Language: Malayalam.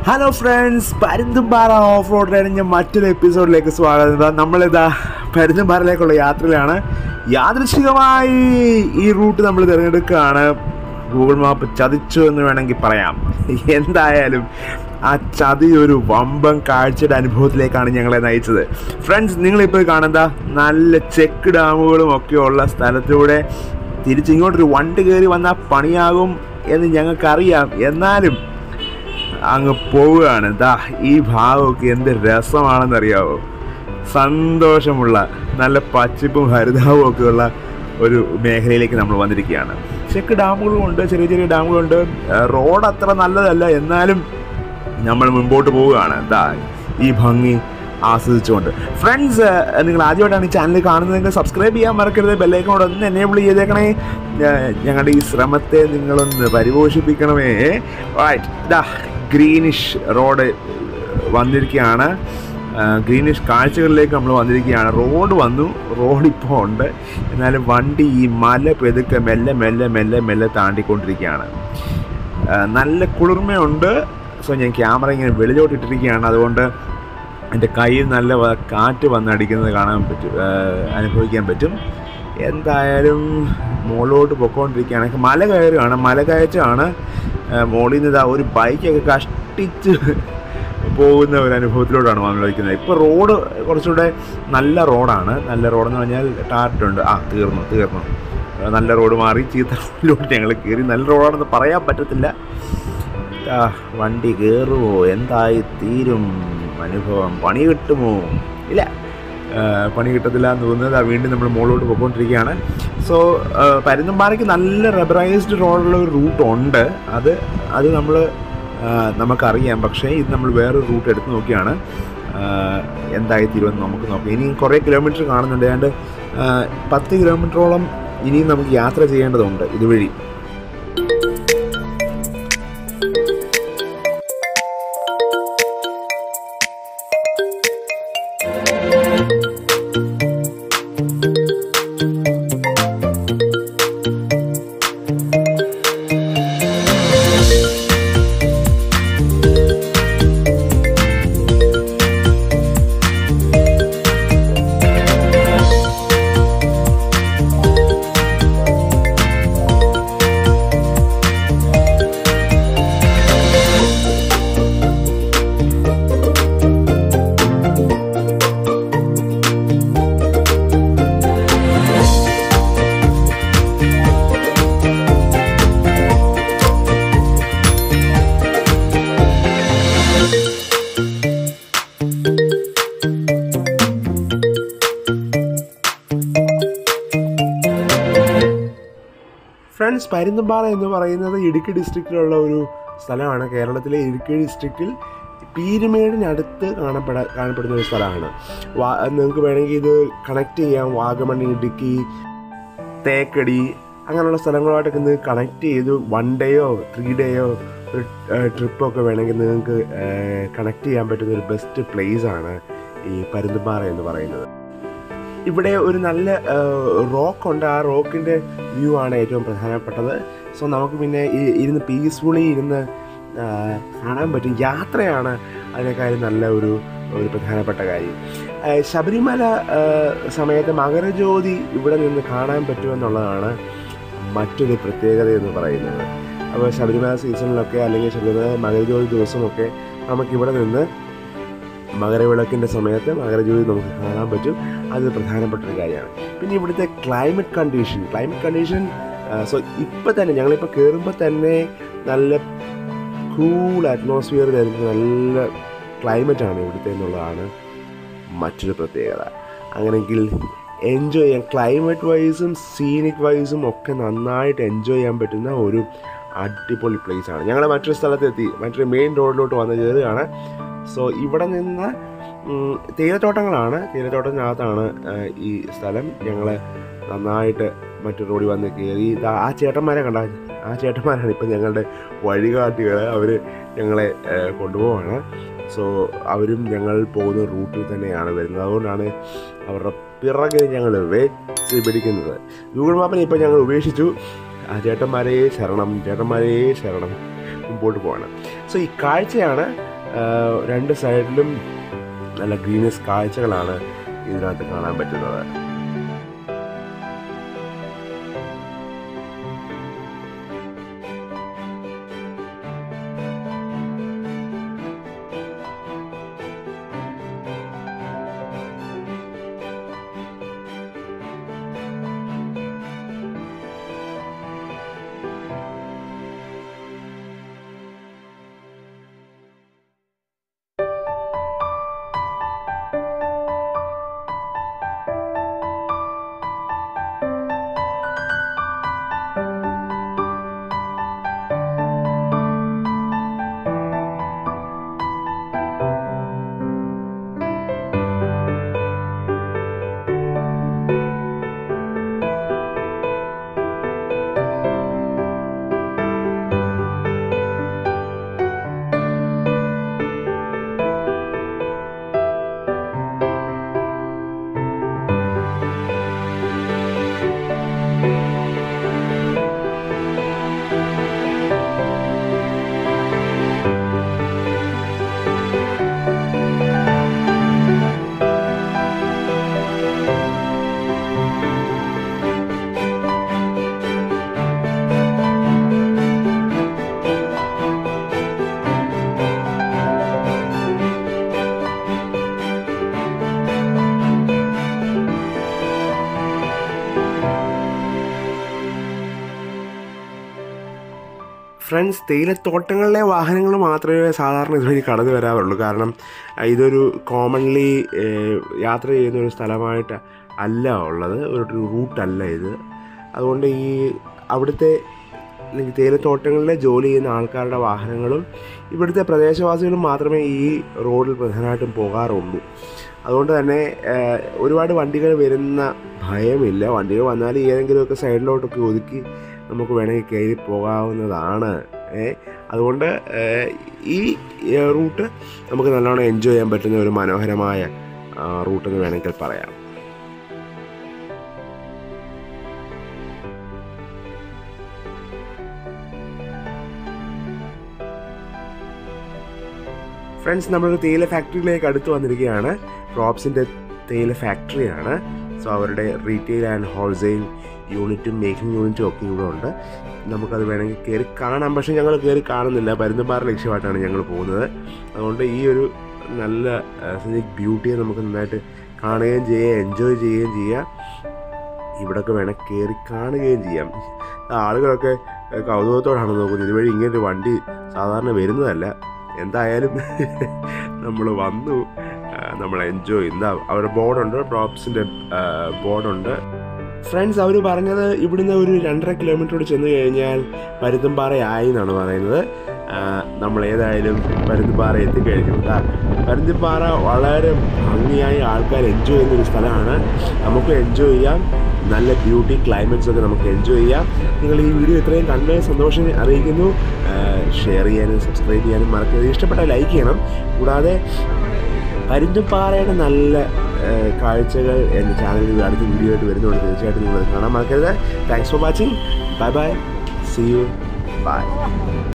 hello friends Parunthumpara off road കഴിഞ്ഞ മറ്റൊരു എപ്പിസോഡിലേക്ക് സ്വാഗതം ഇതാ നമ്മളിതാ പരുന്തുംപാറയിലേക്കുള്ള യാത്രയിലാണ് യാദൃശികമായി ഈ റൂട്ട് നമ്മൾ തിരഞ്ഞെടുക്കുകയാണ് ഗൂഗിൾ മാപ്പ് ചതിച്ചു എന്ന് വേണമെങ്കിൽ പറയാം എന്തായാലും ആ ചതി ഒരു വമ്പൻ കാഴ്ചയുടെ അനുഭവത്തിലേക്കാണ് ഞങ്ങളെ നയിച്ചത് ഫ്രണ്ട്സ് നിങ്ങളിപ്പോൾ കാണുന്ന നല്ല ചെക്ക് ഡാമുകളും ഒക്കെ ഉള്ള സ്ഥലത്തൂടെ തിരിച്ചിങ്ങോട്ടൊരു വണ്ടി കയറി വന്നാൽ പണിയാകും എന്ന് ഞങ്ങൾക്കറിയാം എന്നാലും അങ്ങ് പോവുകയാണ് ദാ ഈ ഭാഗമൊക്കെ എന്ത് രസമാണെന്നറിയാവോ സന്തോഷമുള്ള നല്ല പച്ചപ്പും ഹരിതാവും ഒക്കെ ഉള്ള ഒരു മേഖലയിലേക്ക് നമ്മൾ വന്നിരിക്കുകയാണ് ചെക്ക് ഡാമുകളുമുണ്ട് ചെറിയ ചെറിയ ഡാമുകളുണ്ട് ഏഹ് റോഡ് അത്ര നല്ലതല്ല എന്നാലും നമ്മൾ മുമ്പോട്ട് പോവുകയാണ് ദാ ഈ ഭംഗി ആസ്വദിച്ചുകൊണ്ട് ഫ്രണ്ട്സ് നിങ്ങൾ ആദ്യമായിട്ടാണ് ഈ ചാനൽ കാണുന്നതെങ്കിൽ സബ്സ്ക്രൈബ് ചെയ്യാൻ മറക്കരുത് ബെല്ലൈക്കോട് ഒന്ന് എനേബിൾ ചെയ്തേക്കണേ ഏഹ് ഞങ്ങളുടെ ഈ ശ്രമത്തെ നിങ്ങളൊന്ന് പരിപോഷിപ്പിക്കണമേ റൈറ്റ് ദാ ഗ്രീനിഷ് റോഡ് വന്നിരിക്കുകയാണ് ഗ്രീനിഷ് കാഴ്ചകളിലേക്ക് നമ്മൾ വന്നിരിക്കുകയാണ് റോഡ് വന്നു റോഡ് ഇപ്പോൾ ഉണ്ട് എന്നാലും വണ്ടി ഈ മല പെതുക്കെ മെല്ലെ മെല്ലെ മെല്ലെ മെല്ലെ താണ്ടിക്കൊണ്ടിരിക്കുകയാണ് ആ, നല്ല കുളിർമയുണ്ട് സോ ഞാൻ ക്യാമറ ഇങ്ങനെ വെളിയിലോട്ട് ഇട്ടിരിക്കുകയാണ് അതുകൊണ്ട് എൻ്റെ കയ്യിൽ നല്ല വ- കാറ്റ് വന്നടിക്കുന്നത് കാണാൻ പറ്റും ആ, അനുഭവിക്കാൻ പറ്റും എന്തായാലും മുകളിലോട്ട് പൊക്കോണ്ടിരിക്കുകയാണ് മല കയറുകയാണ് മല കയറ്റമാണ് ആ, മുകളിൽ നിന്ന് ഇതാ ഒരു ബൈക്കൊക്കെ കഷ്ടിച്ച് പോകുന്ന ഒരു അനുഭവത്തിലോട്ടാണ് വന്നിരിക്കുന്നത് ഇപ്പോൾ റോഡ് കുറച്ചുകൂടെ നല്ല റോഡാണ് നല്ല റോഡെന്ന് പറഞ്ഞാൽ ടാർട്ടുണ്ട് ആ തീർന്നു തീർന്നു ആ, നല്ല റോഡ് മാറി ചീത്ത റോഡിലോട്ട് ഞങ്ങൾ കയറി നല്ല റോഡാണെന്ന് പറയാൻ പറ്റത്തില്ല ആ, വണ്ടി കയറുമോ എന്തായി തീരും അനുഭവം പണി കിട്ടുമോ ഇല്ല ആ, പണി കിട്ടത്തില്ല എന്ന് തോന്നുന്നത് ആ വീണ്ടും നമ്മൾ മുകളിലോട്ട് പോയിക്കൊണ്ടിരിക്കുകയാണ് സോ പരുന്തുംപാറയ്ക്ക് നല്ല റബ്ബറൈസ്ഡ് റോഡുള്ള ഒരു റൂട്ട് ഉണ്ട് അത് അത് നമ്മൾ നമുക്കറിയാം പക്ഷേ ഇത് നമ്മൾ വേറൊരു റൂട്ട് എടുത്ത് നോക്കിയാണ് ആ, എന്തായി തീരുമെന്ന് നമുക്ക് നോക്കാം ഇനിയും കുറേ കിലോമീറ്റർ കാണുന്നുണ്ട് ഏതാണ്ട് ആ, പത്ത് കിലോമീറ്ററോളം ഇനിയും നമുക്ക് യാത്ര ചെയ്യേണ്ടതുണ്ട് ഇതുവഴി ഫ്രണ്ട്സ് പരുന്തുംപാറ എന്ന് പറയുന്നത് ഇടുക്കി ഡിസ്ട്രിക്റ്റിലുള്ള ഒരു സ്ഥലമാണ് കേരളത്തിലെ ഇടുക്കി ഡിസ്ട്രിക്റ്റിൽ പീരുമേടിനടുത്ത് കാണപ്പെടാ കാണപ്പെടുന്ന ഒരു സ്ഥലമാണ് വാ നിങ്ങൾക്ക് വേണമെങ്കിൽ ഇത് കണക്ട് ചെയ്യാം വാഗമൺ ഇടുക്കി തേക്കടി അങ്ങനെയുള്ള സ്ഥലങ്ങളുമായിട്ടൊക്കെ നിങ്ങൾക്ക് കണക്ട് ചെയ്ത് വൺ ഡേയോ ത്രീ ഡേയോ ഒരു ട്രിപ്പൊക്കെ വേണമെങ്കിൽ നിങ്ങൾക്ക് കണക്ട് ചെയ്യാൻ പറ്റുന്ന ഒരു ബെസ്റ്റ് പ്ലേസ് ആണ് ഈ പരുന്തുംപാറ എന്ന് പറയുന്നത് ഇവിടെ ഒരു നല്ല റോക്ക് ഉണ്ട് ആ റോക്കിൻ്റെ വ്യൂ ആണ് ഏറ്റവും പ്രധാനപ്പെട്ടത് സോ നമുക്ക് പിന്നെ ഈ- ഇരുന്ന് പീസ്ഫുള്ളി ഇരുന്ന് ആ, കാണാൻ പറ്റും യാത്രയാണ് അതിനേക്കാളും നല്ല ഒരു ഒരു പ്രധാനപ്പെട്ട കാര്യം ആ, ശബരിമല ആ, സമയത്ത് മകരജ്യോതി ഇവിടെ നിന്ന് കാണാൻ പറ്റുമെന്നുള്ളതാണ് മറ്റൊരു പ്രത്യേകത എന്ന് പറയുന്നത് അപ്പോൾ ശബരിമല സീസണിലൊക്കെ അല്ലെങ്കിൽ ശബരിമല മകരജ്യോതി ദിവസമൊക്കെ നമുക്കിവിടെ നിന്ന് മകരവിളക്കിൻ്റെ സമയത്ത് മകരജ്യോതി നമുക്ക് കാണാൻ പറ്റും അത് പ്രധാനപ്പെട്ട ഒരു കാര്യമാണ് പിന്നെ ഇവിടുത്തെ climate condition climate condition so ഇപ്പം തന്നെ ഞങ്ങളിപ്പോൾ കയറുമ്പോൾ തന്നെ നല്ല കൂൾ അറ്റ്മോസ്ഫിയർ തരുന്ന നല്ല ക്ലൈമറ്റാണ് ഇവിടുത്തെ എന്നുള്ളതാണ് മറ്റൊരു പ്രത്യേകത അങ്ങനെയെങ്കിൽ എൻജോയ് ചെയ്യാൻ ക്ലൈമറ്റ് വൈസും സീനിക് വൈസും ഒക്കെ നന്നായിട്ട് എൻജോയ് ചെയ്യാൻ പറ്റുന്ന ഒരു അടിപൊളി place ആണ് ഞങ്ങൾ മറ്റൊരു സ്ഥലത്തെത്തി മറ്റൊരു മെയിൻ റോഡിലോട്ട് വന്ന് കയറുകയാണ് സോ ഇവിടെ നിന്ന് ഉം, തേയിലത്തോട്ടങ്ങളാണ് തേയിലത്തോട്ടത്തിനകത്താണ് ആ, ഈ സ്ഥലം ഞങ്ങൾ നന്നായിട്ട് മറ്റു റോഡിൽ വന്ന് കയറി ദാ ആ ചേട്ടന്മാരെ കണ്ട ആ ചേട്ടന്മാരാണ് ഇപ്പം ഞങ്ങളുടെ വഴികാട്ടികൾ അവർ ഞങ്ങളെ ആ, കൊണ്ടുപോവാണ് സോ അവരും ഞങ്ങൾ പോകുന്ന റൂട്ടിൽ തന്നെയാണ് വരുന്നത് അതുകൊണ്ടാണ് അവരുടെ പിറകെ ഞങ്ങൾ വെച്ച് പിടിക്കുന്നത് ഗൂഗിൾ മാപ്പിനെ ഇപ്പം ഞങ്ങൾ ഉപേക്ഷിച്ചു ആ ചേട്ടന്മാരെ ശരണം ചേട്ടന്മാരെ ശരണം മുമ്പോട്ട് പോവാണ് സോ ഈ കാഴ്ചയാണ് രണ്ട് സൈഡിലും നല്ല ഗ്രീനസ് കാഴ്ചകളാണ് ഇതിനകത്ത് കാണാൻ പറ്റുന്നത് ഫ്രണ്ട്സ് തേയിലത്തോട്ടങ്ങളിലെ വാഹനങ്ങൾ മാത്രമേ സാധാരണ ഇതുവഴി കടന്നു വരാറുള്ളൂ കാരണം അഹ് ഇതൊരു കോമൺലി യാത്ര ചെയ്യുന്ന ഒരു സ്ഥലമായിട്ട് അല്ല ഉള്ളത് ഒരു റൂട്ടല്ല ഇത് അതുകൊണ്ട് ഈ അവിടുത്തെ അല്ലെങ്കിൽ തേയിലത്തോട്ടങ്ങളിലെ ജോലി ചെയ്യുന്ന ആൾക്കാരുടെ വാഹനങ്ങളും ഇവിടുത്തെ പ്രദേശവാസികളും മാത്രമേ ഈ റോഡിൽ പ്രധാനമായിട്ടും പോകാറുള്ളൂ അതുകൊണ്ട് തന്നെ ഏഹ്, ഒരുപാട് വണ്ടികൾ വരുന്ന ഭയമില്ല വണ്ടികൾ വന്നാൽ ഏതെങ്കിലുമൊക്കെ സൈഡിലോട്ടൊക്കെ ഒതുക്കി നമുക്ക് വേണമെങ്കിൽ കയറി പോകാവുന്നതാണ് ഏ അതുകൊണ്ട് ഏഹ്, ഈ ഏഹ്, റൂട്ട് നമുക്ക് നല്ലോണം എൻജോയ് ചെയ്യാൻ പറ്റുന്ന ഒരു മനോഹരമായ ആ, റൂട്ടെന്ന് വേണമെങ്കിൽ പറയാം ഫ്രണ്ട്സ് നമ്മളൊരു തേയില ഫാക്ടറിയിലേക്ക് അടുത്ത് വന്നിരിക്കുകയാണ് ക്രോപ്സിൻ്റെ തേയില ഫാക്ടറിയാണ് സോ അവരുടെ റീറ്റെയിൽ ആൻഡ് ഹോൾസെയിൽ യൂണിറ്റും മേക്കിംഗ് യൂണിറ്റും ഒക്കെ ഇവിടെ ഉണ്ട് നമുക്കത് വേണമെങ്കിൽ കയറി കാണാം പക്ഷേ ഞങ്ങൾ കയറി കാണുന്നില്ല പരുന്തുംപാറ ലക്ഷ്യമായിട്ടാണ് ഞങ്ങൾ പോകുന്നത് അതുകൊണ്ട് ഈ ഒരു നല്ല സിനിക് ബ്യൂട്ടിയെ നമുക്ക് നന്നായിട്ട് കാണുകയും ചെയ്യുക എൻജോയ് ചെയ്യുകയും ചെയ്യാം ഇവിടൊക്കെ വേണേൽ കയറി കാണുകയും ചെയ്യാം ആളുകളൊക്കെ ഏഹ്, കൗതുകത്തോടാണ് നോക്കുന്നത് ഇതുവഴി ഇങ്ങനൊരു വണ്ടി സാധാരണ വരുന്നതല്ല എന്തായാലും നമ്മൾ വന്നു നമ്മൾ എൻജോയ് എന്താ അവരുടെ ബോർഡുണ്ട് പ്രോപ്സിൻ്റെ ബോർഡുണ്ട് ഫ്രണ്ട്സ് അവർ പറഞ്ഞത് ഇവിടുന്ന് ഒരു രണ്ടര കിലോമീറ്റർ ചെന്ന് കഴിഞ്ഞാൽ പരുന്തുംപാറയായി എന്നാണ് പറയുന്നത് ആ, നമ്മൾ ഏതായാലും പരുന്തുംപാറ എത്തിക്കഴിഞ്ഞു ദാ, പരുന്തുംപാറ വളരെ ഭംഗിയായി ആൾക്കാർ എൻജോയ് ചെയ്യുന്ന ഒരു സ്ഥലമാണ് നമുക്ക് എൻജോയ് ചെയ്യാം നല്ല ബ്യൂട്ടി ക്ലൈമറ്റ്സ് ഒക്കെ നമുക്ക് എൻജോയ് ചെയ്യാം നിങ്ങൾ ഈ വീഡിയോ ഇത്രയും കണ്ട് സന്തോഷം അറിയിക്കുന്നു ഷെയർ ചെയ്യാനും സബ്സ്ക്രൈബ് ചെയ്യാനും മറക്കരുത് ഇഷ്ടപ്പെട്ടാൽ ലൈക്ക് ചെയ്യണം കൂടാതെ പരുന്തുംപാറയുടെ നല്ല ആ, കാഴ്ചകൾ എൻ്റെ ചാനലിൽ അടുത്ത വീഡിയോ ആയിട്ട് വരുന്നുണ്ട് തീർച്ചയായിട്ടും നിങ്ങൾ കാണാൻ മറക്കരുത് thanks for watching bye bye see you by